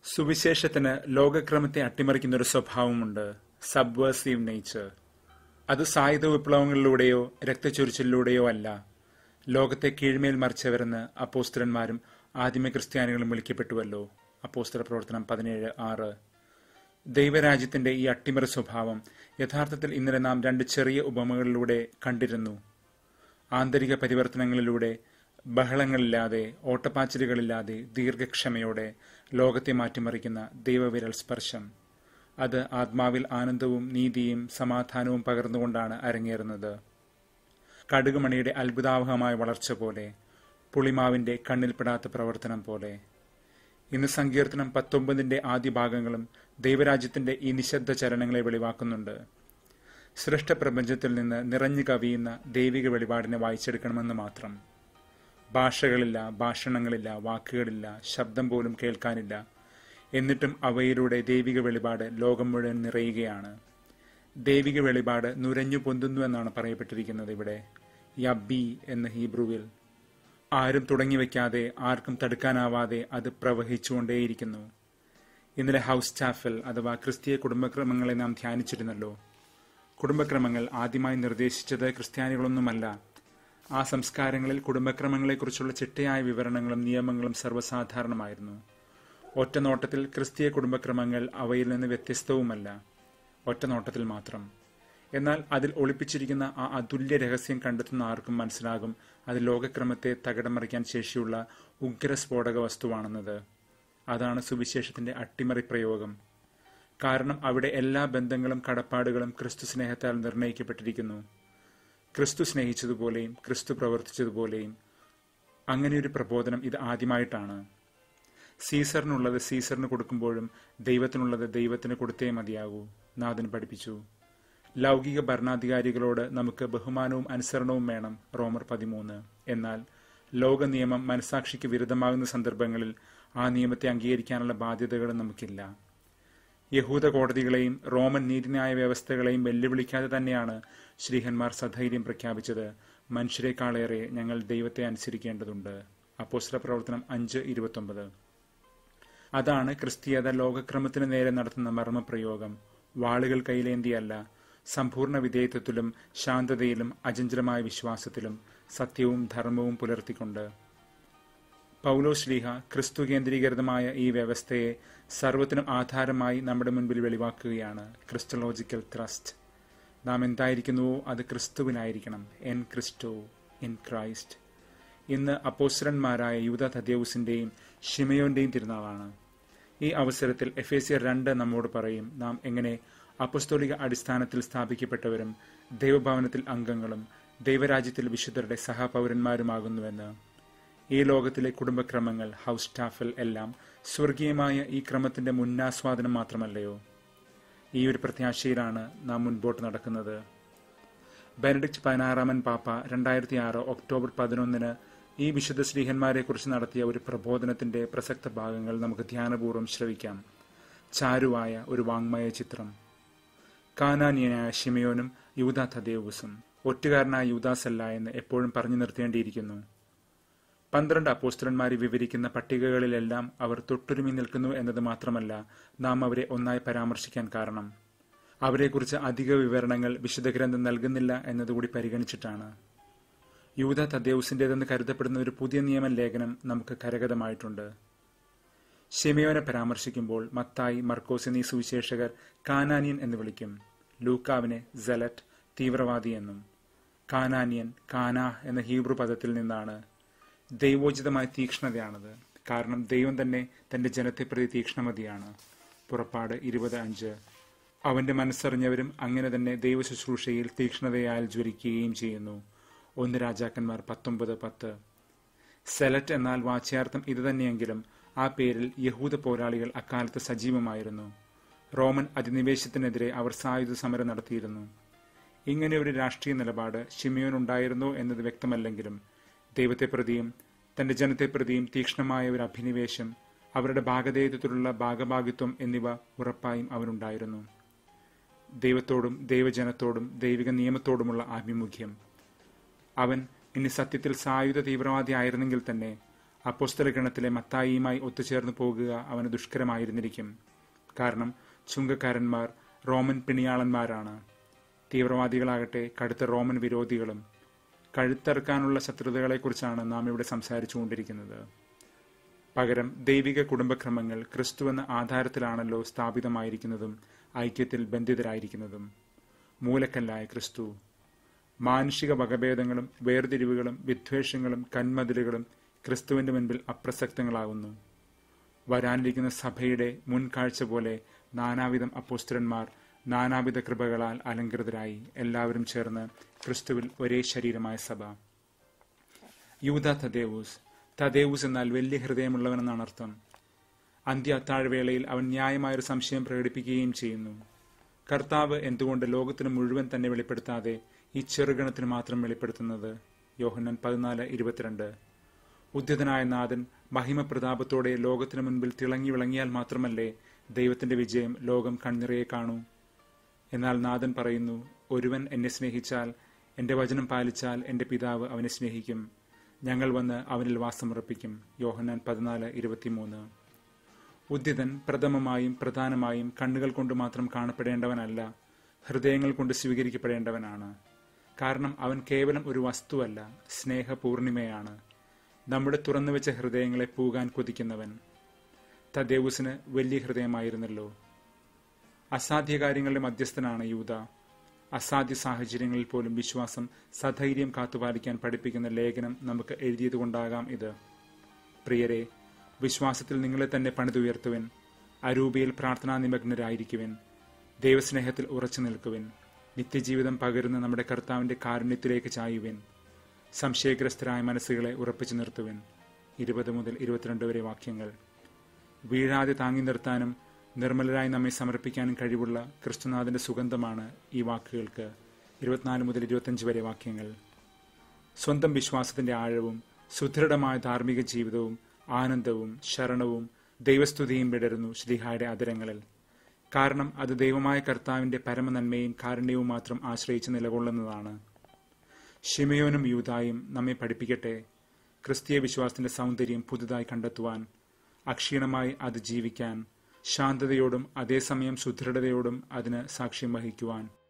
സുവിശേഷത്തിന് ലോകക്രമത്തെ അട്ടിമറിക്കുന്ന ഒരു സ്വഭാവമുണ്ട് സബ്വേഴ്സീവ് നേച്ചർ അത് സായുധ വിപ്ലവങ്ങളിലൂടെയോ രക്തച്ചൊരിച്ചിലൂടെയോ അല്ല ലോകത്തെ കീഴ്മേൽ മറിച്ചവരെന്ന് അപ്പോസ്തലന്മാരും ആദിമ ക്രിസ്ത്യാനികളും വിളിക്കപ്പെട്ടുവല്ലോ അപ്പോസ്തല പ്രവർത്തനം പതിനേഴ് ആറ് ദൈവരാജ്യത്തിന്റെ ഈ അട്ടിമറി സ്വഭാവം യഥാർത്ഥത്തിൽ ഇന്നലെ നാം രണ്ട് ചെറിയ ഉപമകളിലൂടെ കണ്ടിരുന്നു ആന്തരിക പരിവർത്തനങ്ങളിലൂടെ ബഹളങ്ങളില്ലാതെ ഓട്ടപ്പാച്ചിലുകളില്ലാതെ ദീർഘക്ഷമയോടെ ലോകത്തെ മാറ്റിമറിക്കുന്ന ദൈവവിരൽ സ്പർശം അത് ആത്മാവിൽ ആനന്ദവും നീതിയും സമാധാനവും പകർന്നുകൊണ്ടാണ് അരങ്ങേറുന്നത് കടുകുമണിയുടെ അത്ഭുതാവഹമായ വളർച്ച പോലെ പുളിമാവിന്റെ കണ്ണിൽപ്പെടാത്ത പ്രവർത്തനം പോലെ ഇന്ന് സങ്കീർത്തനം പത്തൊമ്പതിന്റെ ആദ്യ ഭാഗങ്ങളും ദൈവരാജ്യത്തിന്റെ ഈ നിശബ്ദ ചലനങ്ങളെ വെളിവാക്കുന്നുണ്ട് സൃഷ്ടപ്രപഞ്ചത്തിൽ നിന്ന് നിറഞ്ഞു കവിയുന്ന ദൈവിക വെളിപാടിനെ വായിച്ചെടുക്കണമെന്ന് മാത്രം ഭാഷകളില്ല ഭാഷണങ്ങളില്ല വാക്കുകളില്ല ശബ്ദം പോലും കേൾക്കാനില്ല എന്നിട്ടും അവയിലൂടെ ദൈവിക വെളിപാട് ലോകം മുഴുവൻ നിറയുകയാണ് ദൈവിക വെളിപാട് നുരഞ്ഞു പൊന്തുന്നു എന്നാണ് പറയപ്പെട്ടിരിക്കുന്നത് ഇവിടെ യബി എന്ന ഹീബ്രുവിൽ ആരും തുടങ്ങി വയ്ക്കാതെ ആർക്കും തടുക്കാനാവാതെ അത് പ്രവഹിച്ചുകൊണ്ടേയിരിക്കുന്നു ഇന്നലെ ഹൗസ് ചാഫൽ അഥവാ ക്രിസ്തീയ കുടുംബക്രമങ്ങളെ നാം ധ്യാനിച്ചിരുന്നല്ലോ കുടുംബക്രമങ്ങൾ ആദ്യമായി നിർദ്ദേശിച്ചത് ക്രിസ്ത്യാനികളൊന്നുമല്ല ആ സംസ്കാരങ്ങളിൽ കുടുംബക്രമങ്ങളെക്കുറിച്ചുള്ള ചിട്ടയായ വിവരണങ്ങളും നിയമങ്ങളും സർവ്വസാധാരണമായിരുന്നു ഒറ്റനോട്ടത്തിൽ ക്രിസ്തീയ കുടുംബക്രമങ്ങൾ അവയിൽ നിന്ന് വ്യത്യസ്തവുമല്ല ഒറ്റനോട്ടത്തിൽ മാത്രം എന്നാൽ അതിൽ ഒളിപ്പിച്ചിരിക്കുന്ന ആ അതുല്യ രഹസ്യം കണ്ടെത്തുന്ന ആർക്കും മനസ്സിലാകും അത് ലോകക്രമത്തെ തകിടം മറിക്കാൻ ശേഷിയുള്ള ഉഗ്രസ്ഫോടക വസ്തുവാണെന്നത് അതാണ് സുവിശേഷത്തിന്റെ അട്ടിമറി പ്രയോഗം കാരണം അവിടെ എല്ലാ ബന്ധങ്ങളും കടപ്പാടുകളും ക്രിസ്തു സ്നേഹത്താൽ നിർണയിക്കപ്പെട്ടിരിക്കുന്നു ക്രിസ്തു സ്നേഹിച്ചതുപോലെയും ക്രിസ്തു പ്രവർത്തിച്ചതുപോലെയും അങ്ങനെയൊരു പ്രബോധനം ഇത് ആദ്യമായിട്ടാണ് സീസറിനുള്ളത് സീസറിന് കൊടുക്കുമ്പോഴും ദൈവത്തിനുള്ളത് ദൈവത്തിന് കൊടുത്തേ മതിയാകൂ നാഥൻ പഠിപ്പിച്ചു ലൗകിക ഭരണാധികാരികളോട് നമുക്ക് ബഹുമാനവും അനുസരണവും വേണം റോമർ പതിമൂന്ന് എന്നാൽ ലോക നിയമം മനസാക്ഷിക്ക് വിരുദ്ധമാകുന്ന സന്ദർഭങ്ങളിൽ ആ നിയമത്തെ അംഗീകരിക്കാനുള്ള ബാധ്യതകളും നമുക്കില്ല യഹൂദ കോടതികളെയും റോമൻ നീതിന്യായ വ്യവസ്ഥകളെയും വെല്ലുവിളിക്കാതെ തന്നെയാണ് ശ്രീഹന്മാർ സധൈര്യം പ്രഖ്യാപിച്ചത് മനുഷ്യരെക്കാളേറെ ഞങ്ങൾ ദൈവത്തെ അനുസരിക്കേണ്ടതുണ്ട് അപ്പോസ്തല പ്രവർത്തനം അഞ്ച് ഇരുപത്തൊമ്പത് അതാണ് ക്രിസ്തീയത ലോകക്രമത്തിന് നേരെ നടത്തുന്ന മർമ്മപ്രയോഗം വാളുകൾ കയ്യിലേന്തിയല്ല സമ്പൂർണ്ണ വിധേയത്വത്തിലും ശാന്തതയിലും അചഞ്ചലമായ വിശ്വാസത്തിലും സത്യവും ധർമ്മവും പുലർത്തിക്കൊണ്ട് പൗലോ ശ്ലീഹ ക്രിസ്തു കേന്ദ്രീകൃതമായ ഈ വ്യവസ്ഥയെ സർവത്തിനും ആധാരമായി നമ്മുടെ മുൻപിൽ വെളിവാക്കുകയാണ് ക്രിസ്റ്റോളജിക്കൽ ത്രസ്റ്റ് നാം എന്തായിരിക്കുന്നുവോ അത് ക്രിസ്തുവിനായിരിക്കണം എൻ ക്രിസ്റ്റോ ഇൻ ക്രൈസ്റ്റ് ഇന്ന് അപ്പോസ്റ്റലന്മാരായ യൂത തദ്യൗസിന്റെയും ഷിമയോന്റെയും തിരുനാളാണ് ഈ അവസരത്തിൽ എഫ് എ സിയർ രണ്ട് നമ്മോട് പറയും നാം എങ്ങനെ അപ്പസ്തോലിക അടിസ്ഥാനത്തിൽ സ്ഥാപിക്കപ്പെട്ടവരും ദൈവഭവനത്തിൽ അംഗങ്ങളും ദൈവരാജ്യത്തിൽ വിശുദ്ധരുടെ സഹപൗരന്മാരുമാകുന്നുവെന്ന് ഈ ലോകത്തിലെ കുടുംബക്രമങ്ങൾ ഹൗസ് സ്റ്റാഫിൽ എല്ലാം സ്വർഗീയമായ ഈ ക്രമത്തിന്റെ മുന്നാസ്വാദനം മാത്രമല്ലയോ ഈ ഒരു പ്രത്യാശയിലാണ് നാം മുൻപോട്ട് നടക്കുന്നത് ബെനഡിക്ട് പതിനാറാമൻ പാപ്പ രണ്ടായിരത്തി ആറ് ഒക്ടോബർ പതിനൊന്നിന് ഈ വിശുദ്ധ ശ്രീഹന്മാരെക്കുറിച്ച് നടത്തിയ ഒരു പ്രബോധനത്തിന്റെ പ്രസക്ത ഭാഗങ്ങൾ നമുക്ക് ധ്യാനപൂർവ്വം ശ്രവിക്കാം ചാരുവായ ഒരു വാങ്മയ ചിത്രം കാനാനിയനായ ഷിമയോനും യൂത തദേവുസും ഒറ്റുകാരനായ യൂദാസല്ല എന്ന് എപ്പോഴും പറഞ്ഞു നിർത്തേണ്ടിയിരിക്കുന്നു പന്ത്രണ്ട് അപ്പോസ്റ്റലന്മാരെ വിവരിക്കുന്ന പട്ടികകളിലെല്ലാം അവർ തൊട്ടുരുമി നിൽക്കുന്നു എന്നത് മാത്രമല്ല നാം അവരെ ഒന്നായി പരാമർശിക്കാൻ കാരണം അവരെക്കുറിച്ച് അധിക വിവരണങ്ങൾ വിശുദ്ധ ഗ്രന്ഥം നൽകുന്നില്ല എന്നതുകൂടി പരിഗണിച്ചിട്ടാണ് യൂത തദ്ദേവുസിൻ്റെതെന്ന് കരുതപ്പെടുന്ന ഒരു പുതിയ നിയമ ലേഖനം നമുക്ക് കരഗതമായിട്ടുണ്ട് ഷെമിയോനെ പരാമർശിക്കുമ്പോൾ മത്തായി മർക്കോസ് എന്നീ സുവിശേഷകർ കാനാനിയൻ എന്ന് വിളിക്കും ലൂക്കാവിനെ ജലറ്റ് തീവ്രവാദി എന്നും കാനാനിയൻ കാന എന്ന ഹീബ്രു പദത്തിൽ നിന്നാണ് ദൈവോചിതമായ തീക്ഷ്ണതയാണത് കാരണം ദൈവം തന്നെ തന്റെ ജനത്തെ പ്രതി തീക്ഷ്ണമതിയാണ് പുറപ്പാട് ഇരുപത് അഞ്ച് അവന്റെ മനസ്സറിഞ്ഞവരും അങ്ങനെ തന്നെ ദൈവ ശുശ്രൂഷയിൽ തീക്ഷ്ണതയാൽ ജ്വലിക്കുകയും ചെയ്യുന്നു ഒന്ന് രാജാക്കന്മാർ പത്തൊമ്പത് പത്ത് സെലറ്റ് എന്നാൽ വാച്യാർത്ഥം ഇതുതന്നെയെങ്കിലും ആ പേരിൽ യഹൂദ പോരാളികൾ അക്കാലത്ത് സജീവമായിരുന്നു റോമൻ അധിനിവേശത്തിനെതിരെ അവർ സായുധ സമരം നടത്തിയിരുന്നു ഇങ്ങനെ ഒരു രാഷ്ട്രീയ നിലപാട് ഷിമിയോൻ ഉണ്ടായിരുന്നോ എന്നത് വ്യക്തമല്ലെങ്കിലും ദൈവത്തെ പ്രതിയും തന്റെ ജനത്തെ പ്രതിയും തീക്ഷ്ണമായ ഒരു അഭിനിവേശം അവരുടെ ഭാഗധേയത്വത്തിലുള്ള ഭാഗഭാഗിത്വം എന്നിവ ഉറപ്പായും അവനുണ്ടായിരുന്നു ദൈവത്തോടും ദൈവജനത്തോടും ദൈവിക നിയമത്തോടുമുള്ള ആഭിമുഖ്യം അവൻ ഇനി സത്യത്തിൽ സായുധ തീവ്രവാദി ആയിരുന്നെങ്കിൽ തന്നെ അപ്പോസ്തല ഗണത്തിലെ മത്തായിയുമായി ഒത്തുചേർന്ന് പോകുക അവന് ദുഷ്കരമായിരുന്നിരിക്കും കാരണം ചുങ്കക്കാരന്മാർ റോമൻ പിണിയാളന്മാരാണ് തീവ്രവാദികളാകട്ടെ കടുത്ത റോമൻ വിരോധികളും കഴുത്തറുക്കാനുള്ള ശത്രുതകളെക്കുറിച്ചാണ് നാം ഇവിടെ സംസാരിച്ചുകൊണ്ടിരിക്കുന്നത് പകരം ദൈവിക കുടുംബക്രമങ്ങൾ ക്രിസ്തുവെന്ന ആധാരത്തിലാണല്ലോ സ്ഥാപിതമായിരിക്കുന്നതും ഐക്യത്തിൽ ബന്ധിതരായിരിക്കുന്നതും മൂലക്കല്ലായ ക്രിസ്തു മാനുഷിക വകഭേദങ്ങളും വേർതിരിവുകളും വിദ്വേഷങ്ങളും കന്മതിലുകളും ക്രിസ്തുവിന്റെ മുൻപിൽ അപ്രസക്തങ്ങളാകുന്നു വരാനിരിക്കുന്ന സഭയുടെ മുൻകാഴ്ച പോലെ നാനാവിധം അപ്പോസ്തരന്മാർ നാനാവിധ കൃപകളാൽ അലങ്കൃതരായി എല്ലാവരും ചേർന്ന് ക്രിസ്തുവിൽ ഒരേ ശരീരമായ സഭ യൂത തദേവൂസ് തദേവൂസ് എന്നാൽ വലിയ ഹൃദയമുള്ളവനെന്നാണ് അർത്ഥം അന്ത്യ അത്താഴ്വേളയിൽ അവൻ ന്യായമായൊരു സംശയം പ്രകടിപ്പിക്കുകയും ചെയ്യുന്നു കർത്താവ് എന്തുകൊണ്ട് ലോകത്തിന് മുഴുവൻ തന്നെ വെളിപ്പെടുത്താതെ ഈ ചെറുഗണത്തിന് മാത്രം വെളിപ്പെടുത്തുന്നത് യോഹന്നൻ പതിനാല് ഇരുപത്തിരണ്ട് ഉദ്യതനായ നാഥൻ മഹിമപ്രതാപത്തോടെ ലോകത്തിനു മുൻപിൽ തിളങ്ങി വിളങ്ങിയാൽ മാത്രമല്ലേ ദൈവത്തിന്റെ വിജയം ലോകം കണ്ണിറയെ കാണൂ എന്നാൽ നാഥൻ പറയുന്നു ഒരുവൻ എന്നെ സ്നേഹിച്ചാൽ എന്റെ വചനം പാലിച്ചാൽ എന്റെ പിതാവ് അവനെ സ്നേഹിക്കും ഞങ്ങൾ വന്ന് അവനിൽ വാസമുറപ്പിക്കും യോഹന്നാൻ പതിനാല് ഇരുപത്തിമൂന്ന് ഉദ്യതൻ പ്രഥമമായും പ്രധാനമായും കണ്ണുകൾ കൊണ്ട് മാത്രം കാണപ്പെടേണ്ടവനല്ല ഹൃദയങ്ങൾ കൊണ്ട് സ്വീകരിക്കപ്പെടേണ്ടവനാണ് കാരണം അവൻ കേവലം ഒരു വസ്തുവല്ല സ്നേഹപൂർണിമയാണ് നമ്മുടെ തുറന്നുവെച്ച ഹൃദയങ്ങളെ പൂകാൻ കൊതിക്കുന്നവൻ തദ്ദേവുസിന് വലിയ ഹൃദയമായിരുന്നല്ലോ അസാധ്യ കാര്യങ്ങളുടെ മധ്യസ്ഥനാണ് യൂത അസാധ്യ സാഹചര്യങ്ങളിൽ പോലും വിശ്വാസം സധൈര്യം കാത്തുപാലിക്കാൻ പഠിപ്പിക്കുന്ന ലേഖനം നമുക്ക് എഴുതിയതുകൊണ്ടാകാം ഇത് പ്രിയരെ വിശ്വാസത്തിൽ നിങ്ങളെ തന്നെ പണിതുയർത്തുവിൻ അരൂപയിൽ പ്രാർത്ഥനാ നിമഗ്നരായിരിക്കുവിൻ ദൈവസ്നേഹത്തിൽ ഉറച്ചു നിൽക്കുവിൻ നിത്യജീവിതം പകരുന്ന നമ്മുടെ കർത്താവിന്റെ കാരുണ്യത്തിലേക്ക് ചായുവിൻ സംശയഗ്രസ്തരായ മനസ്സുകളെ ഉറപ്പിച്ചു നിർത്തുവിൻ ഇരുപത് മുതൽ ഇരുപത്തിരണ്ട് വരെ വാക്യങ്ങൾ വീഴാതെ താങ്ങി നിർത്താനും നിർമ്മലരായി നമ്മെ സമർപ്പിക്കാനും കഴിവുള്ള ക്രിസ്തുനാഥന്റെ സുഗന്ധമാണ് ഈ വാക്കുകൾക്ക് ഇരുപത്തിനാല് മുതൽ ഇരുപത്തിയഞ്ച് വരെ വാക്യങ്ങൾ സ്വന്തം വിശ്വാസത്തിന്റെ ആഴവും സുദൃഢമായ ധാർമ്മിക ജീവിതവും ആനന്ദവും ശരണവും ദൈവസ്തുതിയും വിടരുന്നു ശ്രീഹായുടെ അതരങ്ങളിൽ കാരണം അത് ദൈവമായ കർത്താവിന്റെ പരമനന്മയും കാരുണ്യവും മാത്രം ആശ്രയിച്ച് നിലകൊള്ളുന്നതാണ് ഷിമയോനും യൂതായും നമ്മെ പഠിപ്പിക്കട്ടെ ക്രിസ്തീയ വിശ്വാസത്തിന്റെ സൗന്ദര്യം പുതുതായി കണ്ടെത്തുവാൻ അക്ഷീണമായി അത് ജീവിക്കാൻ ശാന്തതയോടും അതേസമയം സുദൃഢതയോടും അതിന് സാക്ഷ്യം വഹിക്കുവാൻ